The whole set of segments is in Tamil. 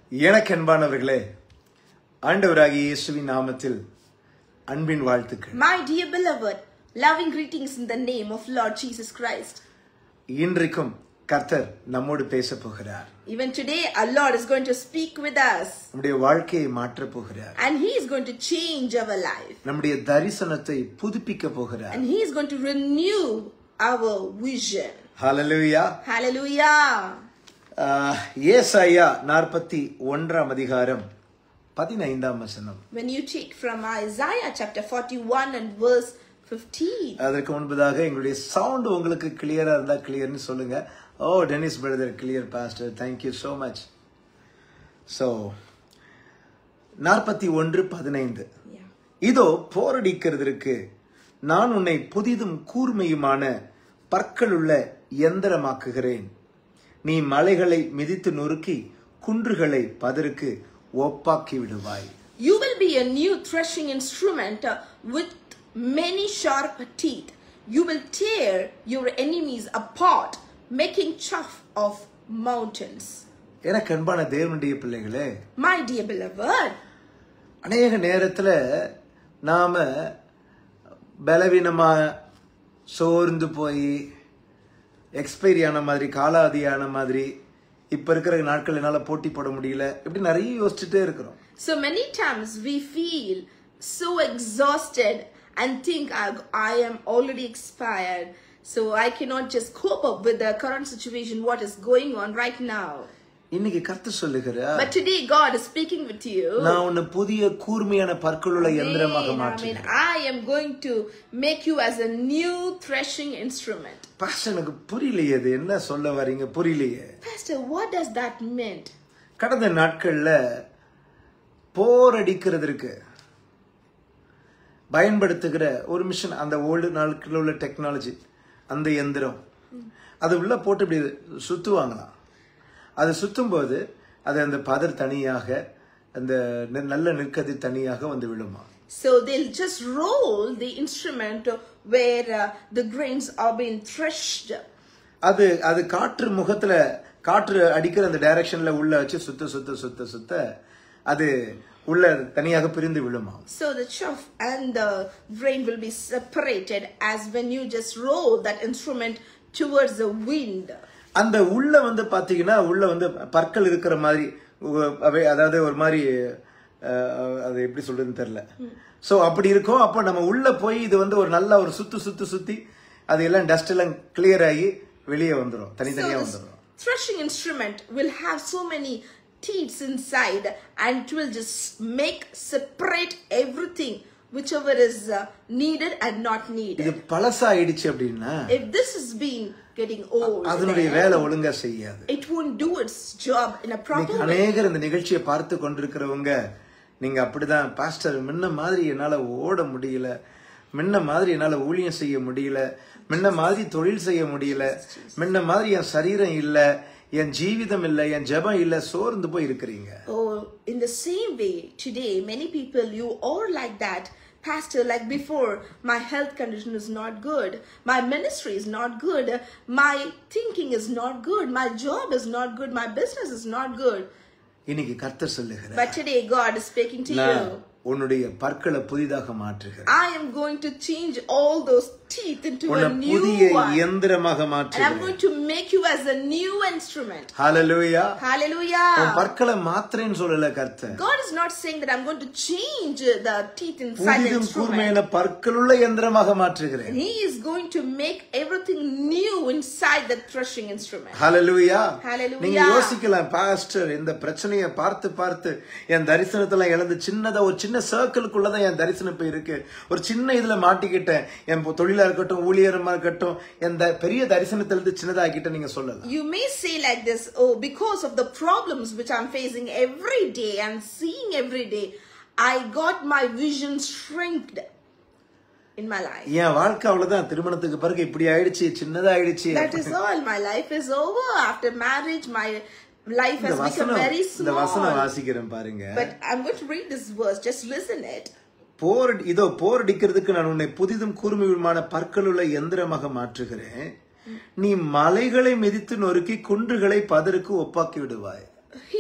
எனக்கு அன்பானவர்களே ஆண்டவராகிய இயேசுவின் நாமத்தில் அன்பின் வாழ்த்துக்கள் My dear beloved, loving greetings in the name of Lord Jesus Christ. இன்றைக்கும் கர்த்தர் நம்மோடு பேச போகிறார் Even today, our Lord is going to speak with us நம்முடைய வாழ்க்கையை மாற்றப் போகிறார் and He is going to change our life நம்முடைய தரிசனத்தை புதுப்பிக்க போகிறார் and He is going to renew our vision. Hallelujah Hallelujah. ஆஹ், ஏசாயா நாற்பத்தி ஒன்றாம் அதிகாரம் பதினைந்தாம் வசனம் When you take from Isaiah chapter 41 and verse 15, அதற்கு முன்பதாக எங்களுடைய சவுண்ட் உங்களுக்கு கிளியரா இருந்தா கிளியர்னு சொல்லுங்க oh Denis brother clear pastor thank you so much so நாற்பத்தி ஒன்று பதினைந்து yeah. இதோ போரடிக்கிறதற்கு நான் உன்னை புதிதும் கூர்மையுமான பற்களுள்ள எந்திரமாக்குகிறேன் நீ மலைகளை மிதித்து நொறுக்கி குன்றுகளை பதருக்கு ஒப்பாக்கி விடுவாய் You will be a new threshing instrument uh, with many sharp teeth. You will tear your enemies apart, making chaff of mountains. எனக்கு அன்பான தேவனுடைய பிள்ளைகளே My dear beloved, அநேக நேரத்துல நாம பலவீனமா சோர்ந்து போய் எக்ஸ்பைரி ஆன மாதிரி காலாவதியான மாதிரி இப்ப இருக்கிற நாட்கள் என்னால போட்டி போட முடியல இப்படி நிறைய யோசிச்சுட்டே இருக்கிறோம் so many times we feel so exhausted and think I, I am already expired, so I cannot just cope up with the current situation, what is going on right now. இன்னைக்கு கர்த்த சொல்லுகிற But today, God is speaking with you. நான் உன்னை புதிய கூர்மையான பற்களுள்ள எந்திரமாக Amen, amen. மாற்றுகிறேன் I am going to make you as a new threshing instrument. Pastor எனக்கு புரியலையே இது என்ன சொல்ல வரீங்க புரியலையே Pastor, what does that mean? கடந்த நாட்கள்ல போர் அடிக்கிறதுக்கு பயன்படுத்துகிற ஒரு மிஷின் அந்த ஓல்டு நாட்களில் உள்ள டெக்னாலஜி அந்த எந்திரம் அது உள்ள போட்டு இப்படி சுத்துவாங்களாம் அது சுத்தும் போது அது அந்த பதர் தனியாக அந்த நெ- நல்ல நெற்கதி தனியாக வந்து விழுமா So they'll just roll the instrument where uh, the grains are being threshed. அது அது காற்று முகத்துல காற்று அடிக்கிற அந்த டைரக்ஷன்ல உள்ள வச்சு சுத்த சுத்த சுத்த சுத்த அது உள்ள தனியாக பிரிந்து விழுமா So the chaff and the grain will be separated as when you just roll that instrument towards the wind. அந்த உள்ள வந்து பாத்தீங்கன்னா உள்ள வந்து பற்கள் இருக்கிற மாதிரி உ- அவை- அதாவது ஒரு மாதிரி அஹ், அது எப்படி சொல்றதுன்னு தெரியல சோ அப்படி இருக்கும் அப்போ நம்ம உள்ள போய் இது வந்து ஒரு நல்ல ஒரு சுத்து சுத்து சுத்தி அது எல்லாம் டஸ்ட் எல்லாம் கிளியர் ஆகி வெளியே வந்துரும் தனித்தனியா So this வந்துரும் threshing instrument will have so many teeth inside and it will just make separate everything whichever is uh, needed and not இது needed. பழசாயிடுச்சு அப்படின்னா If this is being getting old, அதனுடைய then வேலை ஒழுங்கா செய்யாது it won't do its job in a proper இன்னைக்கு way. அநேகர் இந்த நிகழ்ச்சியை பார்த்து கொண்டிருக்கிறவங்க நீங்க அப்படிதான் பாஸ்டர் முன்ன மாதிரி என்னால ஓட முடியல முன்ன மாதிரி என்னால ஊழியம் செய்ய முடியல முன்ன மாதிரி தொழில் செய்ய முடியல முன்ன மாதிரி என் சரீரம் இல்ல என் ஜீவிதம் இல்ல என் ஜெபம் இல்ல சோர்ந்து போய் இருக்கிறீங்க Oh, in the same way, today, many people, you are like that. Pastor, like before, my health condition is not good. My ministry is not good. My thinking is not good. My job is not good. My business is not good. இன்னைக்கு கர்த்தர் சொல்லுகிறார் But today, God is speaking to நான் you. உன்னுடைய பற்களை புதிதாக மாற்றுகிறேன் I am going to change all those teeth into உன்னை a new புதிய one. இயந்திரமாக And I'm மாற்றுகிறேன் going to make you as a new instrument. ஹalleluya உன் Hallelujah. பற்களை மாத்திரேன்னு சொல்லல கர்த்தர் God is not saying that I'm going to change the teeth inside the புதிதும் instrument. கூர்மையான பற்களுள்ள எந்திரமாக மாற்றுகிறேன் He is going to make everything new inside the threshing instrument. Hallelujah Hallelujah. நீங்க யோசிக்கலாம் பாஸ்டர் இந்த பிரச்சனையை பார்த்து பார்த்து என் தரிசனத்துல இழந்து சின்னதா ஒரு சின்ன சர்க்கிளுக்குள்ளதான் என் தரிசனம் போய் இருக்கு ஒரு சின்ன இதுல மாட்டிக்கிட்டேன் என் பொ- தொழிலா இருக்கட்டும் ஊழியரமா இருக்கட்டும் என் த- பெரிய தரிசனத்துல இருந்து சின்னதாக்கிட்டேன் நீங்க சொல்லலாம் You may say like this, oh, because of the problems which I'm facing every day and seeing every day, I got my vision shrinked in my life. என் வாழ்க்கை அவ்வளவுதான் திருமணத்துக்கு பிறகு இப்படி ஆயிடுச்சு சின்னதா ஆயிடுச்சு That is all. My life is over. After marriage, my life இந்த has become வசனம் very இந்த வசனம் small. வாசிக்கிறேன் பாருங்க But I'm going to read this verse. Just listen it. போர் இதோ போர் அடிக்கிறதுக்கு நான் உன்னை புதிதும் கூர்மையுமான பற்களுள்ள எந்திரமாக மாற்றுகிறேன் நீ மலைகளை மிதித்து நொறுக்கி குன்றுகளை பதருக்கு ஒப்பாக்கி விடுவாய் Here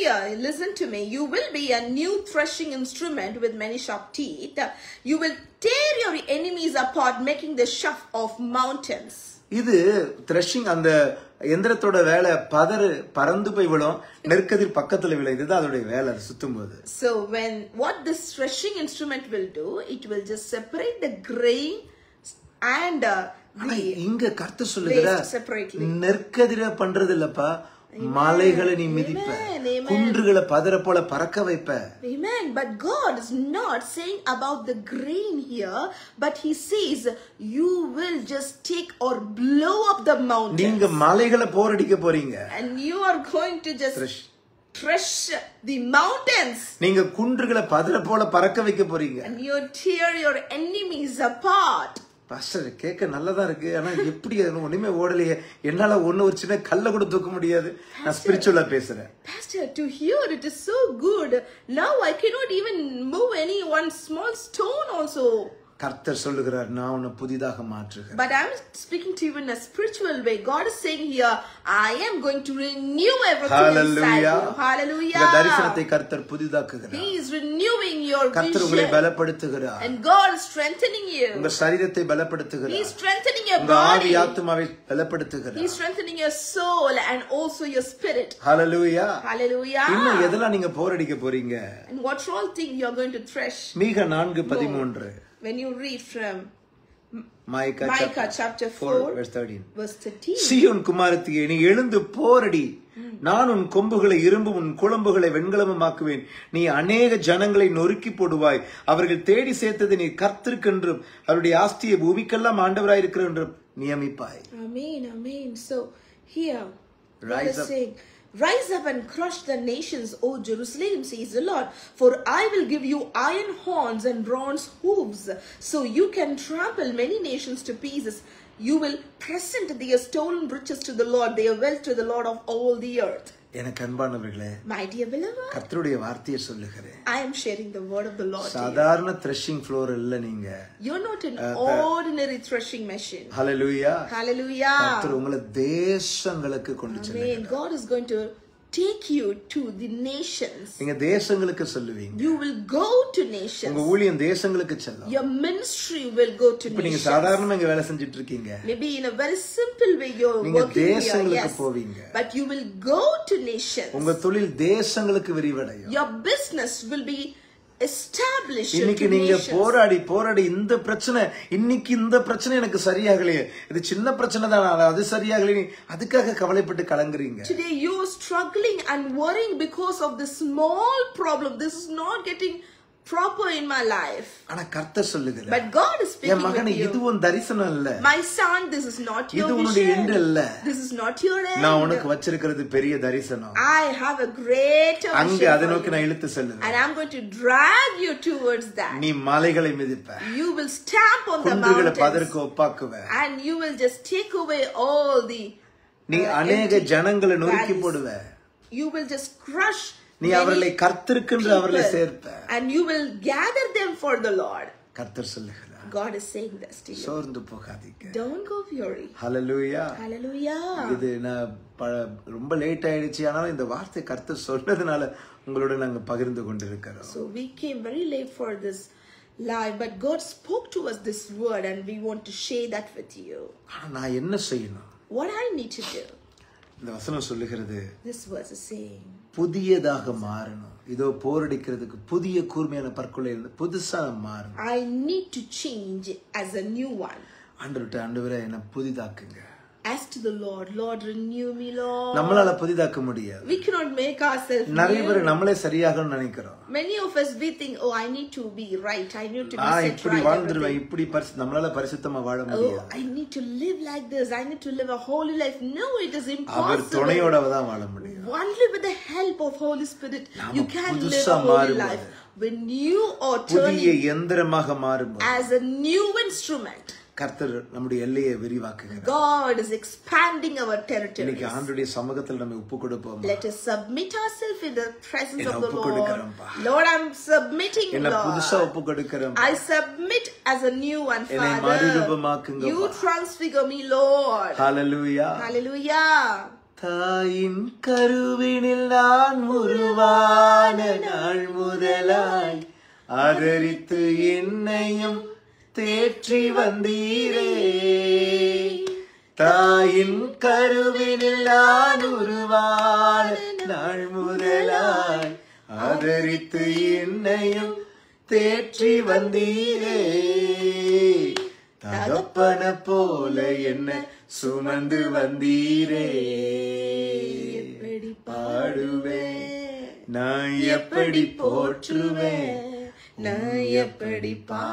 here, listen to me. You will be a new threshing instrument with many sharp teeth. You will tear your enemies apart, making the chaff of mountains. இது த்ரெஷிங் அந்த எந்திரத்தோட வேலை பதறு பறந்து போய் விழும் நெற்கதிர் பக்கத்துல விழும் இதுதான் அதோடைய வேலை அது சுத்தும் போது So when what this threshing instrument will do, it will just separate the grain and uh, ஆனா the இங்க கருத்து சொல்லுகிற waste separately. நெற்கதிர பண்றது இல்லப்பா மலைகளை நீ மிதிப்ப Amen, amen. குன்றுகளை பதற போல பறக்க வைப்ப Amen. But God is not saying about the grain here, but He says you will just take or blow up the mountain. நீங்க மலைகளை போரடிக்க போறீங்க And you are going to just Thresh. thresh the mountains. நீங்க குன்றுகளை பதற போல பறக்க வைக்க போறீங்க And you tear your enemies apart. Pastor கேட்க நல்லதா இருக்கு ஆனா எப்படி அது ஒண்ணுமே ஓடலையே என்னால ஒண்ணு ஒரு சின்ன கல்ல கூட தூக்க முடியாது நான் ஸ்பிரிச்சுவலா பேசுறேன் Pastor, to hear it is so good. Now I cannot even move any one small stone also. கர்த்தர் சொல்லுகிறார் நான் உன்னை புதிதாக மாற்றுகிறேன் But I'm speaking to you in a spiritual way. God is saying here, I am going to renew everything inside hallelujah you. இந்த Hallelujah. தரிசனத்தை கர்த்தர் புதிதாக்குகிறார் He is renewing your கர்த்தர் உங்களை vision. பலப்படுத்துகிறார் And God is strengthening you. உங்க சரீரத்தை He is பலப்படுத்துகிறார் strengthening your உங்க ஆவி body. ஆத்துமாவை He பலப்படுத்துகிறார் is strengthening your soul and also your spirit. Hallelujah Hallelujah. இன்னும் எதெல்லாம் நீங்க போரடிக்க போறீங்க And what all thing you are going to thresh மீக நான்கு பதிமூன்று when you read from mica Micah chapter 4 4, verse 13 verse 13. சீயோன் குமாரத்தியே நீ எழுந்து போரடி நான் உன் கொம்புகளை இரும்பும் உன் குழம்புகளை வெண்கலமுமாக்குவேன் நீ அநேக ஜனங்களை நொறுக்கி போடுவாய் அவர்கள் தேடி சேர்த்தது நீ கர்த்திருக்கென்றும் அவருடைய ஆஸ்தியை பூமிக்கெல்லாம் ஆண்டவராயிருக்கிற என்றும் நியமிப்பாய் Amen, amen. So here, God Rise is up. saying, Rise up and crush the nations, O Jerusalem, says the Lord. For I will give you iron horns and bronze hooves, so you can trample many nations to pieces. You will present their stolen riches to the Lord, their wealth to the Lord of all the earth. எனக்கு அன்பானவர்களே My dear beloved, கர்த்தருடைய வார்த்தையை சொல்லுகிறேன் I am sharing the word of the Lord. to you. சாதாரண த்ரெஷிங் ஃப்ளோர் இல்ல நீங்க You're not an ordinary threshing machine. Hallelujah Hallelujah. கர்த்தர் உங்களை தேசங்களுக்கு கொண்டு செல்லுங்க Amen. God is going to take you to the nations. நீங்க தேசங்களுக்கு சொல்லுவீங்க You will go to உங்க nations. ஊழியம் தேசங்களுக்கு செல்லும் Your ministry will go to இப்ப நீங்க nations. சாதாரணமா இங்க வேலை செஞ்சுட்டு இருக்கீங்க Maybe in a very simple way you're நீங்க working here, தேசங்களுக்கு yes. போவீங்க. But you will go to nations. உங்க தொழில் தேசங்களுக்கு விரிவடையும் Your business will be established இன்னைக்கு to நீங்க nations. போராடி போராடி இந்த பிரச்சனை இன்னைக்கு இந்த பிரச்சனை எனக்கு சரியாகலையே இது சின்ன பிரச்சனை தான் ஆனா அது சரியாகலையே அதுக்காக கவலைப்பட்டு கலங்குறீங்க Today you're struggling and worrying because of the small problem. This is not getting proper in my life. ஆனா கர்த்தர் சொல்லுகிற But God is N speaking மகனே with you. இது உன் தரிசனம் இல்ல My son, this is not இது your உன்னுடைய vision. எண்டு இல்ல This is not your நான் end. உனக்கு வச்சிருக்கிறது பெரிய தரிசனம் I have a greater அங்க vision அதை for நோக்கி you. நான் இழுத்து செல்லுவேன் And I'm going to drag you towards that. நீ மலைகளை மிதிப்ப You will stamp on the குன்றுகளை mountains. பதற்கு ஒப்பாக்குவ And you will just take away all the. நீ uh, அநேக empty ஜனங்களை நொறுக்கி valleys. போடுவ You will just crush. நீ many அவர்களை கர்த்தருக்கென்று அவர்களை people. சேர்ப்ப And you will gather them for the Lord. கர்த்தர் சொல்லுகிறார் God is saying this to you. சோர்ந்து போகாதீங்க Don't go weary. Hallelujah Hallelujah. இது நான் ப- ரொம்ப லேட் ஆயிடுச்சு ஆனாலும் இந்த வார்த்தை கர்த்தர் சொன்னதுனால உங்களோட நாங்க பகிர்ந்து கொண்டிருக்கிறோம் So we came very late for this live, but God spoke to us this word, and we want to share that with you. ஆனா நான் என்ன செய்யணும் What I need to do, இந்த வசனம் சொல்லுகிறது this verse is saying, புதியதாக மாறணும் இதோ போரடிக்கிறதுக்கு புதிய கூர்மையான பற்கொலை இருந்து புதுசா நான் மாறணும் I need to change as a new one. ஆண்டவர்கிட்ட ஆண்டவரை என்ன புதிதாக்குங்க As to the Lord, Lord, renew me, Lord. நம்மளால புதிதாக்க முடியாது We cannot make ourselves நிறைய new. பேர் நம்மளே சரியாகணும்னு நினைக்கிறோம் Many of us, we think, oh, I need to be right. I need to be நான் set இப்படி right. வாழ்ந்துருவேன் everything. இப்படி பரிசு நம்மளால பரிசுத்தமா வாழ Oh, முடியாது I need to live like this. I need to live a holy life. No, it is our impossible. துணையோட தான் வாழ முடியும் Only with the help of Holy Spirit, நாம you can live புதுசா a holy மாறும்போது. life. When you are புதிய turning எந்திரமாக மாறும்போது as a new instrument, கர்த்தர் நம்முடைய எல்லையை விரிவாக்குகிறார் God is expanding our இன்னைக்கு territories. ஆண்டுடைய சமூகத்தில் நம்ம ஒப்பு கொடுப்போம் Let us submit ourselves in the presence என்ன of the ஒப்பு Lord. கொடுக்கிறோம்ப்பா. Lord, I'm submitting, என்ன புதுசா Lord. ஒப்பு கொடுக்கிறோம் I submit as a new one, என்னை Father. மறுரூபமாக்குங்கப்பா. You transfigure me, Lord. Hallelujah Hallelujah. தாயின் கருவினில் நான் உருவான நாள் முதலாய் ஆதரித்து என்னையும் தேற்றி வந்தீரே தாயின் கருவினில் நான் உருவான நாள் முதலாய் ஆதரித்து என்னையும் தேற்றி வந்தீரே தகப்பன போல என்ன சுமந்து வந்தீரே எப்படி பாடுவேன் நான் எப்படி போற்றுவேன் நான் எப்படி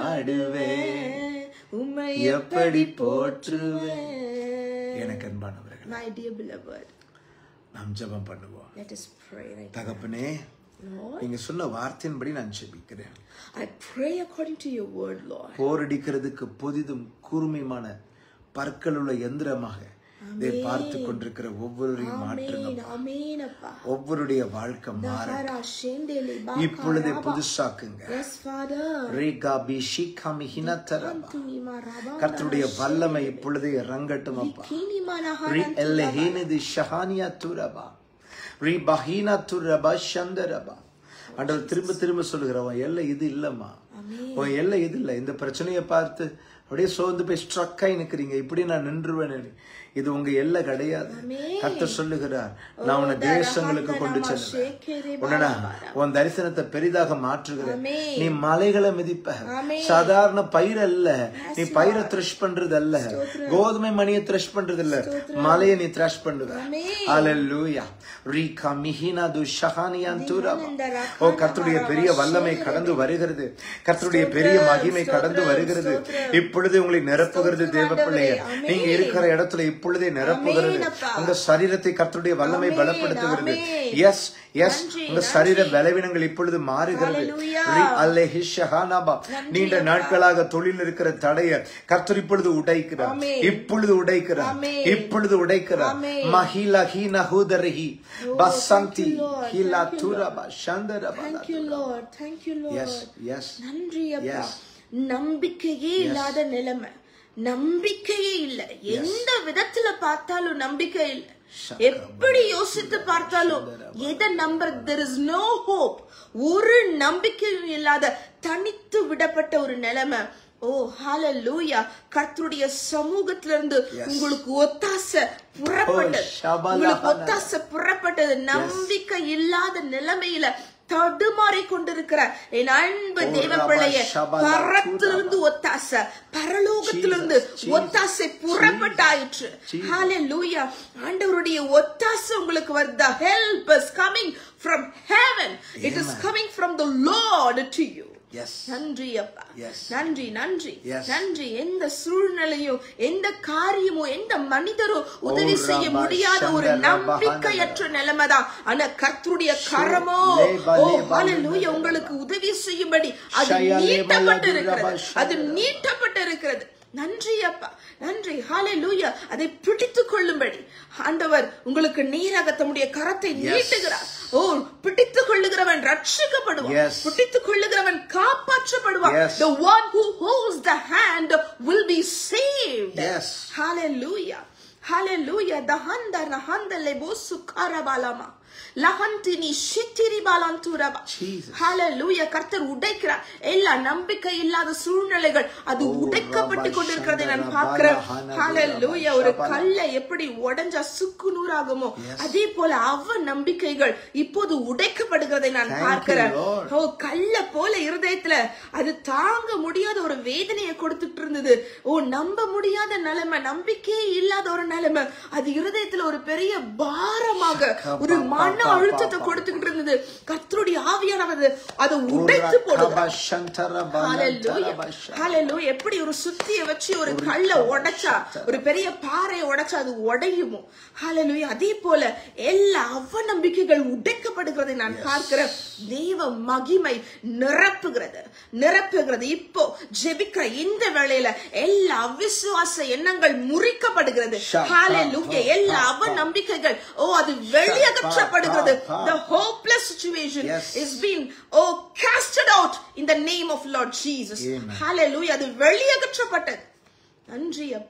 பாடுவேன் உம்மை எப்படி போற்றுவேன் எனக்கு அன்பானவர்கள் My dear beloved, நாம் ஜெபம் பண்ணுவோம் let us pray right தகப்பனே Lord. நீங்க சொன்ன வார்த்தையின்படி நான் ஜெபிக்கிறேன் I pray according to your word, Lord. போரடிக்கிறதுக்கு புதிதும் கூர்மையுமான பற்களுள்ள எந்திரமாக இதை பார்த்து கொண்டிருக்கிற ஒவ்வொருவரையும் மாற்றுங்க Amen, amen, Appa. ஒவ்வொருடைய வாழ்க்கை மாற Hara shendele இப்பொழுதே bakaraba. புதுசாக்குங்க Yes, Father. Rekha பிஷிகா மிஹினத்தரபா. Antuni maraba. கர்த்தருடைய வல்லமை இப்பொழுதே இறங்கட்டும் அப்பா Kini ரி manahara. எல்லஹேனது ஷஹானியா துரபா ரி பஹீனா துரபா சந்தரபா ஆண்டவர் திரும்ப திரும்ப சொல்லுகிறவன் எல்லை இது இல்லம்மா உன் எல்லை இது இல்ல இந்த பிரச்சனையை பார்த்து அப்படியே சோர்ந்து போய் ஸ்ட்ரக் ஆகி நிக்கிறீங்க இப்படி நான் நின்றுவேன் இது உங்க எல்லை கிடையாது கர்த்தர் சொல்லுகிறார் நான் உன்னை தேசங்களுக்கு கொண்டு செல்லுவேன் உடனே உன் தரிசனத்தை பெரிதாக மாற்றுகிறேன் நீ மலைகளை மிதிப்ப சாதாரண பயிர் அல்ல நீ பயிரை த்ரெஷ் பண்றது அல்ல கோதுமை மணியை த்ரெஷ் பண்றது இல்ல மலையை நீ த்ரெஷ் பண்ணுவ அல்லேலூயா ரீகா மிஹினா து ஷஹானியான் தூரபா ஓ கர்த்தருடைய பெரிய வல்லமை கடந்து வருகிறது கர்த்தருடைய பெரிய மகிமை கடந்து வருகிறது இப்பொழுது உங்களை நிரப்புகிறது தேவ பிள்ளைய நீங்க இருக்கிற இடத்துல இப்பொழுதே நிரப்புகிறது உங்க சரீரத்தை கர்த்தருடைய வல்லமை பலப்படுத்துகிறது எஸ் எஸ் உங்க சரீர பலவீனங்கள் இப்பொழுது மாறுகிறது ரி அல்லேஹி ஷஹானாபா. நீண்ட நாட்களாக தொழில் இருக்கிற தடைய கர்த்தர் இப்பொழுது உடைக்கிறார் இப்பொழுது உடைக்கிறார் இப்பொழுது உடைக்கிறார் மஹிலா ஹி நஹூதரஹி பசந்தி ஹிலா துரபா சந்தரபா Thank you, Lord. Thank you, Lord. Yes yes நன்றி அப்பா Yes. நம்பிக்கையே இல்லாத நிலைமை நம்பிக்கையே இல்ல எந்த விதத்துல பார்த்தாலும் நம்பிக்கை இல்ல எப்படி யோசித்து பார்த்தாலும் எதை நம்புறது there is no hope ஒரு நம்பிக்கையும் இல்லாத தனித்து விடப்பட்ட ஒரு நிலைமை ஓ ஹalleluya கர்த்தருடைய சமூகத்துல இருந்து உங்களுக்கு ஒத்தாசை புறப்பட்டது ஷபலஹனா. உங்களுக்கு ஒத்தாசை புறப்பட்டது நம்பிக்கை இல்லாத நிலைமையில தடுமாறி கொண்டிருக்கிற என் அன்பு ஓ, தேவ ரபா, பிள்ளைய ஷபலா, பரத்திலிருந்து ஒத்தாசை பரலோகத்திலிருந்து Jesus, ஒத்தாசை புறப்பட்டாயிற்று ஹalleluya ஆண்டவருடைய ஒத்தாசை உங்களுக்கு வருதா help is coming from heaven it is Amen. coming from the lord to you yes நன்றி அப்பா Yes. நன்றி நன்றி Yes. நன்றி எந்த சூழ்நிலையும் எந்த காரியமோ எந்த மனிதரோ உதவி ஓ, செய்ய ரபா, முடியாத ஒரு சந்தர, நம்பிக்கையற்ற நிலைமைதான் ஆனா கர்த்தருடைய கரமோ லேபா, ஓ லேபா, ஹalleluya உங்களுக்கு உதவி செய்யும்படி அது ஷயா, லேபா, நீட்டப்பட்டு லது, ரபா, இருக்கிறது அது சந்தர. நீட்டப்பட்டு இருக்கிறது நன்றி அப்பா நன்றி ஹalleluya அதை பிடித்துக் கொள்ளும்படி ஆண்டவர் உங்களுக்கு நேராக தம்முடைய கரத்தை நீட்டுகிறார் ஓ பிடித்துக் கொள்ளுகிறவன் ரட்சிக்கப்படுவான் Yes. பிடித்துக் கொள்ளுகிறவன் காப்பாற்றப்படுவான் Yes. the one who holds the hand will be saved Yes. hallelujah hallelujah dahanda nahanda lebo sukarabalama லஹந்தினி ஷித்திரி பாலாந்தூரபா Jesus. ஹalleluya கர்த்தர் உடைக்கிறார் எல்லா நம்பிக்கை இல்லாத சூழ்நிலைகள் அது உடைக்கப்பட்டு கொண்டிருக்கிறதை நான் பார்க்கிறேன் ஹalleluya ஒரு கல்லை எப்படி உடைஞ்சா சுக்கு நூறாகுமோ அதே போல அவ நம்பிக்கைகள் இப்போது உடைக்கப்படுகிறதை நான் Thank you, பார்க்கிறேன் Lord. ஓ கல்ல போல இருதயத்துல அது தாங்க முடியாத ஒரு வேதனையை கொடுத்துட்டு இருந்தது ஓ நம்ப முடியாத நிலைமை நம்பிக்கையே இல்லாத ஒரு நிலைமை அது இருதயத்துல ஒரு பெரிய பாரமாக ஒரு மன அழுத்தத்தை கொடுத்துக்கிட்டு இருந்தது கர்த்தருடைய ஆவியானவர் அதை உடைத்து போடுகிறார் Hallelujah. Hallelujah. எப்படி ஒரு சுத்திய வச்சு ஒரு கல்ல உடைச்சா ஒரு பெரிய பாறையை உடைச்சா அது உடையுமோ ஹalleluya அதே போல எல்லா அவநம்பிக்கைகள் உடைக்கப்படுகிறதை நான் பார்க்கிறேன் தேவ மகிமை நிரப்புகிறது நிரப்புகிறது இப்போ ஜெபிக்கிற இந்த வேளையில எல்லா அவிசுவாச எண்ணங்கள் முறிக்கப்படுகிறது Shaka, ஹalleluya எல்லா அவநம்பிக்கைகள் ஓ அது வெளியகற்றப்படுகிறது Shaka, the hopeless situation Yes. is being oh casted out in the name of Lord Jesus Amen. hallelujah அது வெளியகற்றப்பட்டது நன்றி அப்பா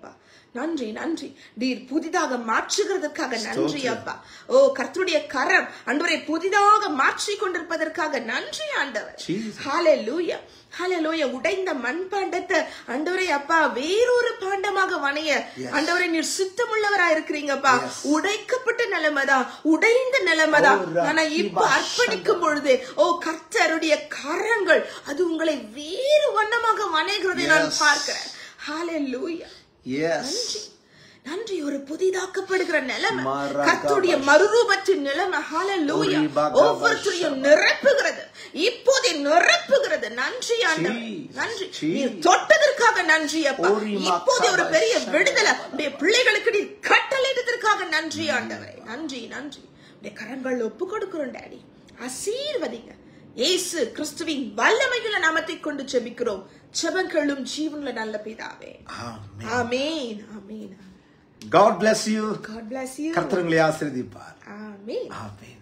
நன்றி நன்றி நீர் புதிதாக மாற்றுகிறதற்காக நன்றி அப்பா ஓ கர்த்தருடைய கரம் ஆண்டவரை புதிதாக மாற்றி கொண்டிருப்பதற்காக நன்றி ஆண்டவர் Jesus. ஹalleluya ஹalleluya உடைந்த மண்பாண்டத்தை ஆண்டவரே அப்பா வேறொரு பாண்டமாக வணைய ஆண்டவரே நீர் சித்தமுள்ளவரா இருக்கிறீங்கப்பா உடைக்கப்பட்ட நிலைமைதான் உடைந்த நிலைமைதான் ஓ, ஆனா இப்ப ரக்கிபா அர்ப்பணிக்கும் பொழுது ஓ கர்த்தருடைய கரங்கள் அது உங்களை வேறு வண்ணமாக வணைகிறதை நான் Yes. பார்க்கிறேன் ஹalleluya எஸ் நன்றி ஒரு புதிதாக்கப்படுகிற நிலைமை மரகப- கர்த்தருடைய மறுரூபத்தின் நிலைமை ஹalleluya ஒரிபகப- ஒவ்வொருத்தரையும் நிரப்புகிறது இப்போதே நிரப்புகிறது நன்றி ஆண்டவர் Jesus, நன்றி Jesus. நீர் தொட்டதற்காக நன்றி அப்பா ஒரிமகப- இப்போதே ஒரு பெரிய விடுதலை உடைய பிள்ளைகளுக்கு நீர் கட்டளையிட்டதற்காக நன்றி ஆண்டவரே நன்றி நன்றி உடைய கரங்கள் ஒப்பு கொடுக்கிறோம் டாடி ஆசீர்வதிங்க இயேசு கிறிஸ்துவின் வல்லமையுள்ள நாமத்தை கொண்டு ஜெபிக்கிறோம் ஜெபங்களும் ஜீவனுள்ள நல்ல பிதாவே ஆமென் ஆமென் ஆமென் God bless you God bless you. கர்த்தர் உங்களை ஆசீர்வதிப்பார் Amen. ஆமென்